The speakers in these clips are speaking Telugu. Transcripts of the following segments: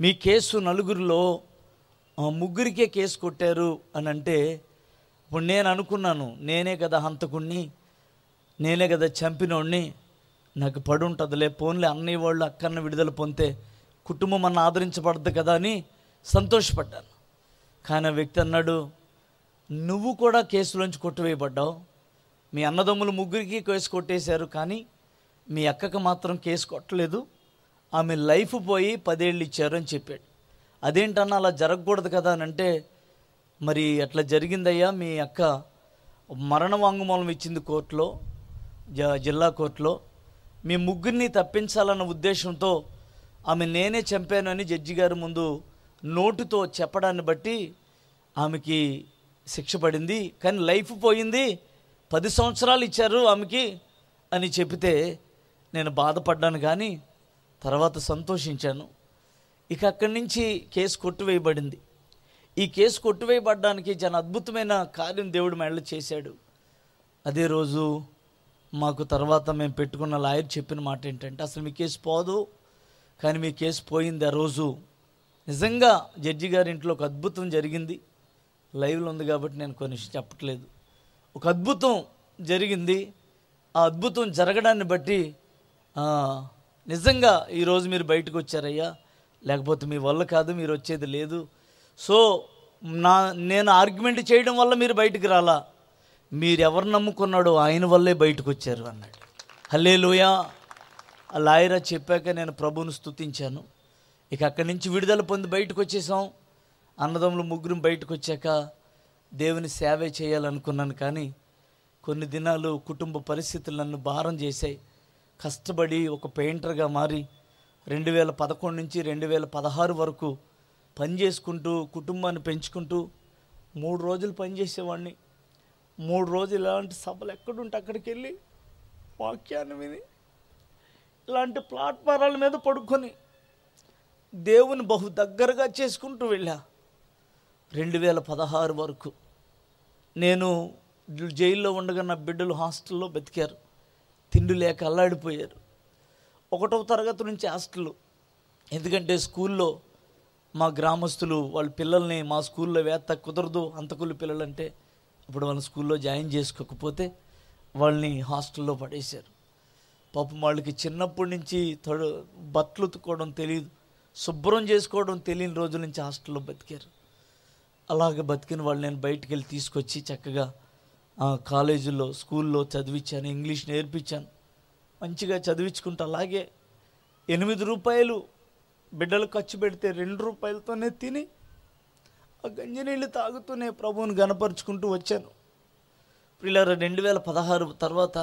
మీ కేసు నలుగురిలో ఆ, ముగ్గురికే కేసు కొట్టారు అని అంటే ఇప్పుడు నేను అనుకున్నాను నేనే కదా హంతకుణ్ణి నేనే కదా చంపినోడిని నాకు పడి ఉంటుందిలే పోన్లే అన్నయ్య వాళ్ళు అక్కన్న విడుదల పొందితే కుటుంబం అన్న ఆదరించబడద్దు కదా అని సంతోషపడ్డాను కానీ ఆ వ్యక్తి అన్నాడు నువ్వు కూడా కేసులోంచి కొట్టివేయబడ్డావు మీ అన్నదమ్ములు ముగ్గురికి కేసు కొట్టేశారు కానీ మీ అక్కకు మాత్రం కేసు కొట్టలేదు ఆమె లైఫ్ పోయి పదేళ్ళు ఇచ్చారు అని చెప్పాడు అదేంటన్నా అలా జరగకూడదు కదా అని అంటే మరి అట్లా జరిగిందయ్యా మీ అక్క మరణ వాంగ్మూలం ఇచ్చింది కోర్టులో జ జిల్లా కోర్టులో మీ ముగ్గురిని తప్పించాలన్న ఉద్దేశంతో ఆమె నేనే చంపానని జడ్జి గారి ముందు నోటుతో చెప్పడాన్ని బట్టి ఆమెకి శిక్ష పడింది కానీ లైఫ్ పోయింది పది సంవత్సరాలు ఇచ్చారు ఆమెకి అని చెబితే నేను బాధపడ్డాను కానీ తర్వాత సంతోషించాను ఇక అక్కడి నుంచి కేసు కొట్టివేయబడింది ఈ కేసు కొట్టివేయబడ్డానికి చాలా అద్భుతమైన కార్యం దేవుడు మెడలో చేశాడు అదే రోజు మాకు తర్వాత మేము పెట్టుకున్న లాయర్ చెప్పిన మాట ఏంటంటే అసలు మీ కేసు పోదు కానీ మీ కేసు పోయింది ఆ రోజు నిజంగా జడ్జి గారి ఇంట్లో ఒక అద్భుతం జరిగింది లైవ్లో ఉంది కాబట్టి నేను కొన్ని చెప్పట్లేదు ఒక అద్భుతం జరిగింది ఆ అద్భుతం జరగడాన్ని బట్టి ఆ, నిజంగా ఈరోజు మీరు బయటకు వచ్చారయ్యా లేకపోతే మీ వల్ల కాదు మీరు వచ్చేది లేదు సో నా నేను ఆర్గ్యుమెంట్ చేయడం వల్ల మీరు బయటికి రాలా మీరు ఎవరు నమ్ముకున్నాడో ఆయన వల్లే బయటకు వచ్చారు అన్నాడు హల్లే ఆ లాయరా చెప్పాక నేను ప్రభువును స్తుతించాను ఇక అక్కడి నుంచి విడుదల పొంది బయటకు వచ్చేసాం అన్నదమ్ములు ముగ్గురు బయటకు వచ్చాక దేవుని సేవే చేయాలనుకున్నాను కానీ కొన్ని దినాలు కుటుంబ పరిస్థితులు నన్ను భారం చేశాయి కష్టపడి ఒక పెయింటర్గా మారి రెండు వేల పదకొండు నుంచి రెండు వేల పదహారు వరకు పని చేసుకుంటూ కుటుంబాన్ని పెంచుకుంటూ మూడు రోజులు పని చేసేవాడిని మూడు రోజులు ఇలాంటి సభలు ఎక్కడుంటే అక్కడికి వెళ్ళి వాక్యాన్ని విని ఇలాంటి ప్లాట్ఫారాల మీద పడుకొని దేవుని బహు దగ్గరగా చేసుకుంటూ వెళ్ళా రెండు వేల పదహారు వరకు నేను జైల్లో ఉండగా నా బిడ్డలు హాస్టల్లో బతికారు తిండి లేక అల్లాడిపోయారు ఒకటవ తరగతి నుంచి హాస్టల్ ఎందుకంటే స్కూల్లో మా గ్రామస్తులు వాళ్ళ పిల్లల్ని మా స్కూల్లో వేత్త కుదరదు అంతకులు పిల్లలంటే ఇప్పుడు వాళ్ళ స్కూల్లో జాయిన్ చేసుకోకపోతే వాళ్ళని హాస్టల్లో పడేశారు పాపం వాళ్ళకి చిన్నప్పటి నుంచి తడు బట్టలు ఉతుక్కోవడం తెలియదు శుభ్రం చేసుకోవడం తెలియని రోజుల నుంచి హాస్టల్లో బతికారు అలాగ బతికిన వాళ్ళు నేను బయటికి వెళ్ళి తీసుకొచ్చి చక్కగా ఆ, కాలేజీల్లో స్కూల్లో చదివించాను ఇంగ్లీష్ నేర్పించాను మంచిగా చదివించుకుంటూ అలాగే ఎనిమిది రూపాయలు బిడ్డలు ఖర్చు పెడితే రెండు రూపాయలతోనే తిని ఆ గంజినీళ్ళు తాగుతూనే ప్రభువుని గనపరుచుకుంటూ వచ్చాను పిల్లల రెండు వేల పదహారు తర్వాత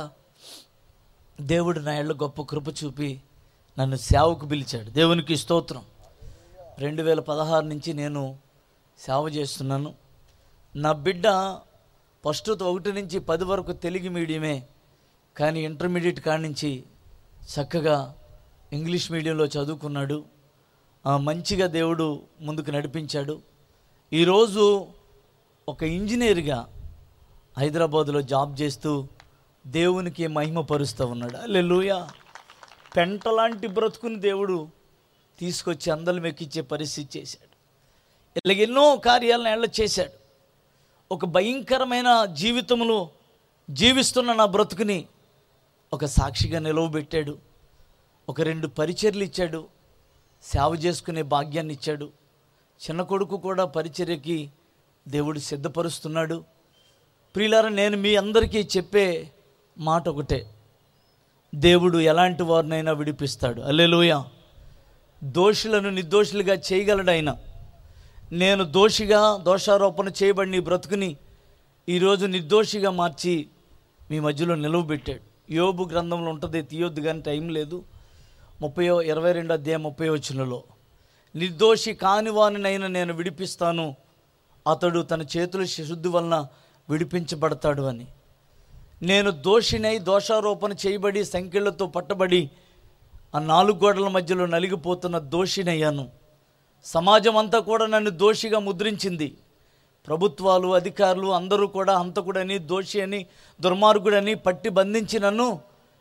దేవుడు నా ఏళ్ళ గొప్ప కృప చూపి నన్ను సేవకు పిలిచాడు దేవునికి స్తోత్రం రెండు వేల పదహారు నుంచి నేను సేవ చేస్తున్నాను నా బిడ్డ ఫస్ట్ ఒకటి నుంచి పది వరకు తెలుగు మీడియమే కానీ ఇంటర్మీడియట్ కాడి నుంచి చక్కగా ఇంగ్లీష్ మీడియంలో చదువుకున్నాడు ఆ, మంచిగా దేవుడు ముందుకు నడిపించాడు ఈరోజు ఒక ఇంజనీర్గా హైదరాబాదులో జాబ్ చేస్తూ దేవునికి మహిమ పరుస్తూ ఉన్నాడు అల్లెలుయ పెంటలాంటి బ్రతుకుని దేవుడు తీసుకొచ్చి అందలం ఎక్కించే పరిస్థితి చేశాడు ఇలాగ ఎన్నో కార్యాలను ఏళ్ళ చేశాడు ఒక భయంకరమైన జీవితంలో జీవిస్తున్న నా బ్రతుకుని ఒక సాక్షిగా నిలవబెట్టాడు ఒక రెండు పరిచర్లు ఇచ్చాడు సేవ చేసుకునే భాగ్యాన్ని ఇచ్చాడు చిన్న కొడుకు కూడా పరిచర్యకి దేవుడు సిద్ధపరుస్తున్నాడు ప్రియులారా నేను మీ అందరికీ చెప్పే మాట ఒకటే దేవుడు ఎలాంటి వారినైనా విడిపిస్తాడు అల్లెలుయ దోషులను నిర్దోషులుగా చేయగలడు ఆయన నేను దోషిగా దోషారోపణ చేయబడిన ఈ బ్రతుకుని ఈరోజు నిర్దోషిగా మార్చి మీ మధ్యలో నిలవబెట్టాడు యోబు గ్రంథంలో ఉంటుంది తీయొద్దు కానీ టైం లేదు ముప్పై ఇరవై రెండు అధ్యాయం ముప్పై వచనంలో నిర్దోషి కాని వానినైనా నేను విడిపిస్తాను అతడు తన చేతుల శుద్ధి వలన విడిపించబడతాడు అని నేను దోషినై దోషారోపణ చేయబడి సంఖ్యలతో పట్టబడి ఆ నాలుగు గోడల మధ్యలో నలిగిపోతున్న దోషినయ్యాను సమాజం అంతా కూడా నన్ను దోషిగా ముద్రించింది ప్రభుత్వాలు అధికారులు అందరూ కూడా హంతకుడని దోషి అని దుర్మార్గుడని పట్టి బంధించి నన్ను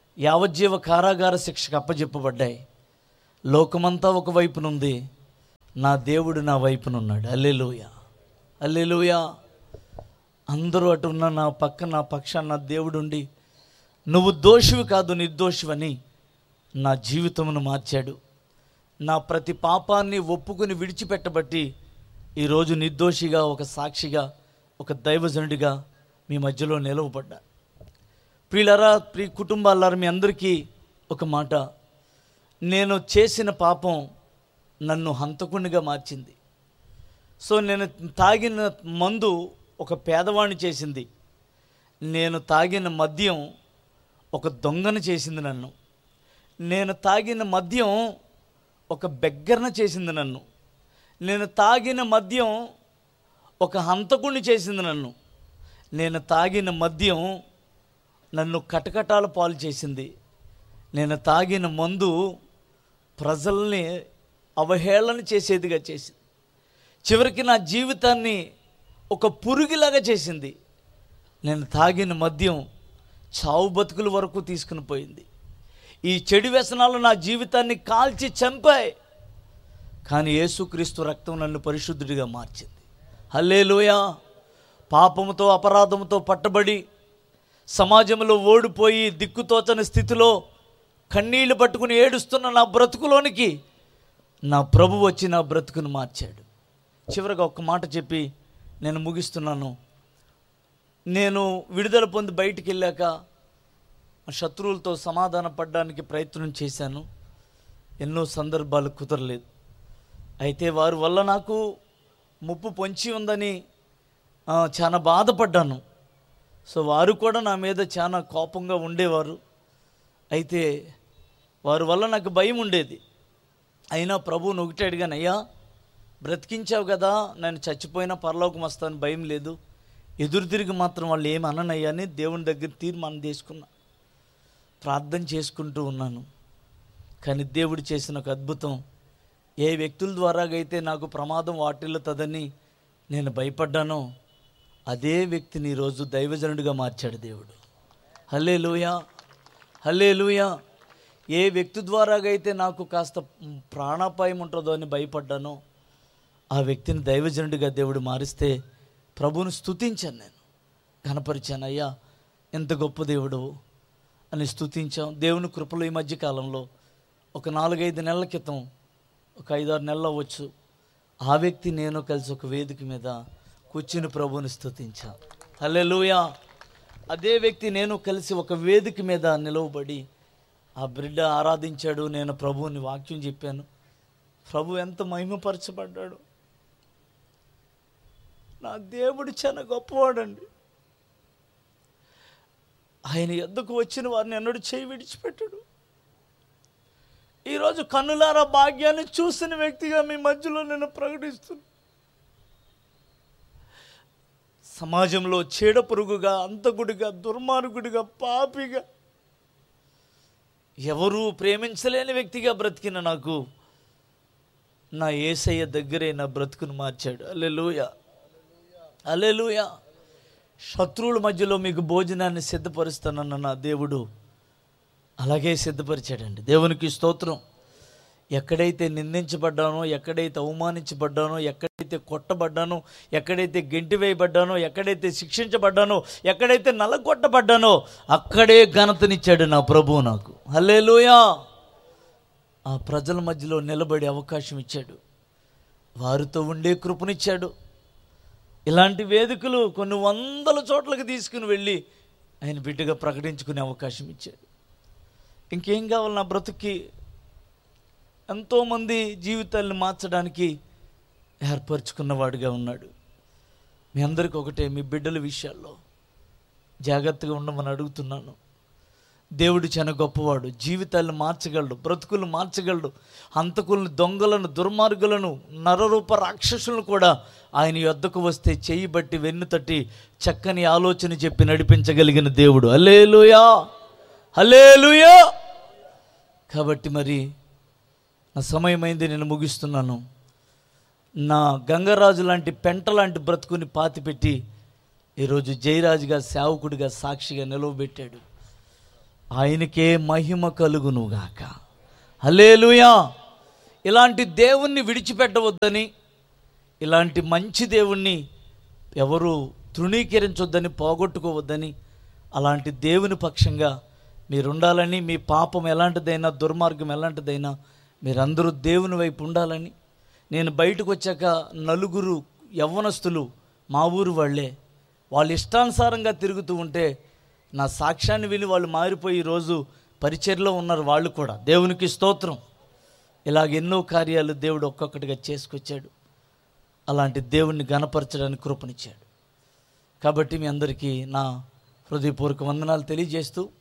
యావజ్జీవ కారాగార శిక్షకు అప్పజెప్పబడ్డాయి లోకమంతా ఒకవైపునుంది నా దేవుడు నా వైపునున్నాడు అల్లెలుయ అల్లెలుయ అందరూ అటు ఉన్న నా పక్క నా పక్షాన నా దేవుడుండి నువ్వు దోషివి కాదు నిర్దోషివని నా జీవితమును మార్చాడు నా ప్రతి పాపాన్ని ఒప్పుకుని విడిచిపెట్టబట్టి ఈరోజు నిర్దోషిగా ఒక సాక్షిగా ఒక దైవజనుడిగా మీ మధ్యలో నిలవబడ్డా ప్రియులరా ప్రి కుటుంబాలారా మీ అందరికీ ఒక మాట నేను చేసిన పాపం నన్ను హంతకునిగా మార్చింది సో నేను తాగిన మందు ఒక పేదవాణ్ణి చేసింది నేను తాగిన మద్యం ఒక దొంగను చేసింది నన్ను నేను తాగిన మద్యం ఒక బెగ్గరన చేసింది నన్ను నేను తాగిన మద్యం ఒక హంతకుణ్ణి చేసింది నన్ను నేను తాగిన మద్యం నన్ను కటకటాల పాలు చేసింది నేను తాగిన మందు ప్రజల్ని అవహేళన చేసేదిగా చేసింది చివరికి నా జీవితాన్ని ఒక పురుగులాగా చేసింది నేను తాగిన మద్యం చావు బతుకుల వరకు తీసుకుని పోయింది ఈ చెడు వ్యసనాలు నా జీవితాన్ని కాల్చి చంపాయి కానీ యేసుక్రీస్తు రక్తం నన్ను పరిశుద్ధుడిగా మార్చింది హల్లేలూయ పాపముతో అపరాధముతో పట్టబడి సమాజంలో ఓడిపోయి దిక్కుతోచని స్థితిలో కన్నీళ్లు పట్టుకుని ఏడుస్తున్న నా బ్రతుకులోనికి నా ప్రభు వచ్చి నా బ్రతుకును మార్చాడు చివరిగా ఒక్క మాట చెప్పి నేను ముగిస్తున్నాను నేను విడుదల పొంది బయటికి వెళ్ళాక మా శత్రువులతో సమాధాన పడడానికి ప్రయత్నం చేశాను ఎన్నో సందర్భాలు కుదరలేదు అయితే వారి వల్ల నాకు ముప్పు పొంచి ఉందని ఆ, చాలా బాధపడ్డాను సో వారు కూడా నా మీద చాలా కోపంగా ఉండేవారు అయితే వారి వల్ల నాకు భయం ఉండేది అయినా ప్రభువుని ఒకటే అడిగాను అయ్యా బ్రతికించావు కదా నేను చచ్చిపోయినా పరలోకం వస్తాను భయం లేదు ఎదురు తిరిగి మాత్రం వాళ్ళు ఏమి అననయ్యా అని దేవుని దగ్గర తీర్మానం తీసుకున్నా ప్రార్థన చేసుకుంటూ ఉన్నాను కానీ దేవుడు చేసిన ఒక అద్భుతం ఏ వ్యక్తుల ద్వారాగైతే నాకు ప్రమాదం వాటిల్లుతుందని నేను భయపడ్డానో అదే వ్యక్తిని ఈరోజు దైవజనుడిగా మార్చాడు దేవుడు హల్లే లూయా హల్లే లూయా ఏ వ్యక్తి ద్వారాగైతే నాకు కాస్త ప్రాణాపాయం ఉంటుందో అని భయపడ్డానో ఆ వ్యక్తిని దైవజనుడిగా దేవుడు మారిస్తే ప్రభువును స్తుతించాను నేను కనపరిచాను అయ్యా ఎంత గొప్ప దేవుడు అని స్తుతించాం దేవుని కృపలో ఈ మధ్య కాలంలో ఒక నాలుగైదు నెలల క్రితం ఒక ఐదారు నెలలు అవ్వచ్చు ఆ వ్యక్తి నేను కలిసి ఒక వేదిక మీద కూర్చుని ప్రభువుని స్తుతించాం హల్లెలూయా అదే వ్యక్తి నేను కలిసి ఒక వేదిక మీద నిలవబడి ఆ బిడ్డ ఆరాధించాడు నేను ప్రభువుని వాక్యం చెప్పాను ప్రభు ఎంత మహిమపరచబడ్డాడు నా దేవుడు చాలా గొప్పవాడండి ఆయన ఎద్దకు వచ్చిన వారిని ఎన్నడూ చేయి విడిచిపెట్టడు ఈరోజు కన్నులారా భాగ్యాన్ని చూసిన వ్యక్తిగా మీ మధ్యలో నేను ప్రకటిస్తున్నాను సమాజంలో చీడ పురుగుగా అంతకుడిగా దుర్మార్గుడిగా పాపిగా ఎవరూ ప్రేమించలేని వ్యక్తిగా బ్రతికిన నాకు నా ఏసయ్య దగ్గరే నా బ్రతుకును మార్చాడు అల్లెలూయ అల్లెలూయ శత్రువుల మధ్యలో మీకు భోజనాన్ని సిద్ధపరుస్తానన్న నా దేవుడు అలాగే సిద్ధపరిచాడండి దేవునికి స్తోత్రం ఎక్కడైతే నిందించబడ్డానో ఎక్కడైతే అవమానించబడ్డానో ఎక్కడైతే కొట్టబడ్డానో ఎక్కడైతే గెంటి వేయబడ్డానో ఎక్కడైతే శిక్షించబడ్డానో ఎక్కడైతే నలగొట్టబడ్డానో అక్కడే ఘనతనిచ్చాడు నా ప్రభువు నాకు హల్లేలూయా ఆ ప్రజల మధ్యలో నిలబడే అవకాశం ఇచ్చాడు వారితో ఉండే కృపనిచ్చాడు ఇలాంటి వేదికలు కొన్ని వందల చోట్లకి తీసుకుని వెళ్ళి ఆయన బిడ్డగా ప్రకటించుకునే అవకాశం ఇచ్చాడు ఇంకేం కావాలి నా బ్రతుక్కి ఎంతోమంది జీవితాలను మార్చడానికి ఏర్పరచుకున్నవాడిగా ఉన్నాడు మీ అందరికీ ఒకటే మీ బిడ్డల విషయాల్లో జాగ్రత్తగా ఉండమని అడుగుతున్నాను దేవుడు చాలా గొప్పవాడు జీవితాలను మార్చగలడు బ్రతుకులు మార్చగలడు హంతకులను దొంగలను దుర్మార్గులను నరరూప రాక్షసులను కూడా ఆయన యొద్దకు వస్తే చెయ్యి బట్టి వెన్ను తట్టి చక్కని ఆలోచన చెప్పి నడిపించగలిగిన దేవుడు హల్లేలుయా హల్లేలుయా కాబట్టి మరి నా సమయమైంది నేను ముగిస్తున్నాను నా గంగరాజు లాంటి పెంట లాంటి బ్రతుకుని పాతిపెట్టి ఈరోజు జయరాజుగా సేవకుడిగా సాక్షిగా నిలవబెట్టాడు ఆయనకే మహిమ కలుగునుగాక హలేలుయా ఇలాంటి దేవుణ్ణి విడిచిపెట్టవద్దని ఇలాంటి మంచి దేవుణ్ణి ఎవరు తృణీకరించొద్దని పోగొట్టుకోవద్దని అలాంటి దేవుని పక్షంగా మీరుండాలని మీ పాపం ఎలాంటిదైనా దుర్మార్గం ఎలాంటిదైనా మీరందరూ దేవుని వైపు ఉండాలని నేను బయటకు వచ్చాక నలుగురు యవ్వనస్తులు మా ఊరు వాళ్ళే వాళ్ళు ఇష్టానుసారంగా తిరుగుతూ ఉంటే నా సాక్ష్యాన్ని విని వాళ్ళు మారిపోయి ఈరోజు పరిచర్లో ఉన్నారు వాళ్ళు కూడా దేవునికి స్తోత్రం ఇలాగ ఎన్నో కార్యాలు దేవుడు ఒక్కొక్కటిగా చేసుకొచ్చాడు అలాంటి దేవుణ్ణి గణపరచడానికి కృపనిచ్చాడు కాబట్టి మీ అందరికీ నా హృదయపూర్వక వందనాలు తెలియజేస్తూ